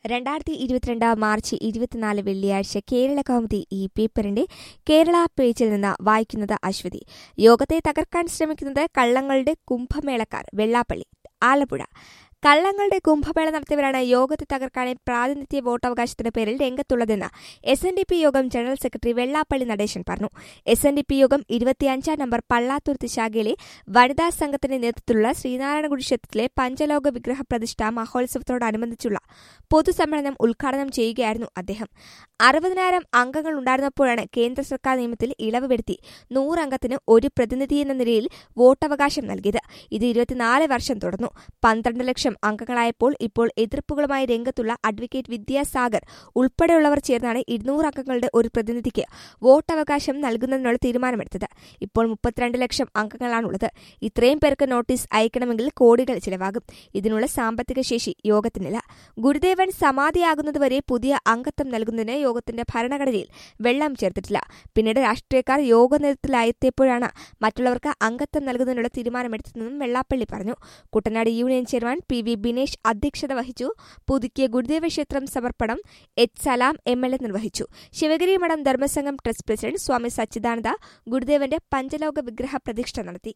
രണ്ടായിരത്തി ഇരുപത്തിരണ്ട് മാർച്ച് ഇരുപത്തിനാല് വെള്ളിയാഴ്ച കേരള കൗമുദി ഈ പേപ്പറിന്റെ കേരള പേജിൽ നിന്ന് വായിക്കുന്നത് അശ്വതി യോഗത്തെ തകർക്കാൻ ശ്രമിക്കുന്നത് കള്ളങ്ങളുടെ കുംഭമേളക്കാർ വെള്ളാപ്പള്ളി ആലപ്പുഴ കള്ളങ്ങളുടെ കുംഭമേള നടത്തിയവരാണ് യോഗത്തെ തകർക്കാൻ പ്രാതിനിധ്യ വോട്ടവകാശത്തിന്റെ പേരിൽ രംഗത്തുള്ളതെന്ന് എസ് എൻ ഡി പി യോഗം ജനറൽ സെക്രട്ടറി വെള്ളാപ്പള്ളി നടേശൻ പറഞ്ഞു എസ് എൻ ഡി പി യോഗം ഇരുപത്തിയഞ്ചാം നമ്പർ പള്ളാത്തുരുത്ത് ശാഖയിലെ വനിതാ സംഘത്തിന്റെ നേതൃത്വത്തിലുള്ള ശ്രീനാരായണഗുടി ക്ഷേത്രത്തിലെ പഞ്ചലോക വിഗ്രഹ പ്രതിഷ്ഠ മഹോത്സവത്തോടനുബന്ധിച്ചുള്ള പൊതുസമ്മേളനം ഉദ്ഘാടനം ചെയ്യുകയായിരുന്നു അദ്ദേഹം അറുപതിനായിരം അംഗങ്ങൾ ഉണ്ടായിരുന്നപ്പോഴാണ് കേന്ദ്ര സർക്കാർ നിയമത്തിൽ ഇളവ് വരുത്തി നൂറംഗത്തിന് ഒരു പ്രതിനിധി എന്ന നിലയിൽ വോട്ടവകാശം നൽകിയത് ഇത് ഇരുപത്തിനാല് വർഷം തുടർന്നു പന്ത്രണ്ട് ലക്ഷം അംഗങ്ങളായപ്പോൾ ഇപ്പോൾ എതിർപ്പുകളുമായി രംഗത്തുള്ള അഡ്വക്കേറ്റ് വിദ്യാസാഗർ ഉൾപ്പെടെയുള്ളവർ ചേർന്നാണ് ഇരുന്നൂറ് അംഗങ്ങളുടെ ഒരു പ്രതിനിധിക്ക് വോട്ടവകാശം നൽകുന്നതിനുള്ള തീരുമാനമെടുത്തത് ഇപ്പോൾ മുപ്പത്തിരണ്ട് ലക്ഷം അംഗങ്ങളാണുള്ളത് ഇത്രയും പേർക്ക് നോട്ടീസ് അയക്കണമെങ്കിൽ കോടികൾ ചിലവാകും ഇതിനുള്ള സാമ്പത്തിക ശേഷി യോഗത്തിനില്ല ഗുരുദേവൻ സമാധിയാകുന്നതുവരെ പുതിയ അംഗത്വം നൽകുന്നതിന് യോഗത്തിന്റെ ഭരണഘടനയിൽ വെള്ളം ചേർത്തിട്ടില്ല പിന്നീട് രാഷ്ട്രീയക്കാർ യോഗ നേതൃത്വത്തിലായെത്തിയപ്പോഴാണ് മറ്റുള്ളവർക്ക് അംഗത്വം നൽകുന്നതിനുള്ള തീരുമാനമെടുത്തതെന്നും വെള്ളാപ്പള്ളി പറഞ്ഞു Kuttanad union chairman P V Binesh അധ്യക്ഷത വഹിച്ചു പുതുക്കിയ ഗുരുദേവ ക്ഷേത്രം സമർപ്പണം H Salam M L A നിർവഹിച്ചു ശിവഗിരി മഠം ധർമ്മസംഘം ട്രസ്റ്റ് പ്രസിഡന്റ് സ്വാമി സച്ചിദാനന്ദ ഗുരുദേവന്റെ പഞ്ചലോക വിഗ്രഹ പ്രതിഷ്ഠ നടത്തി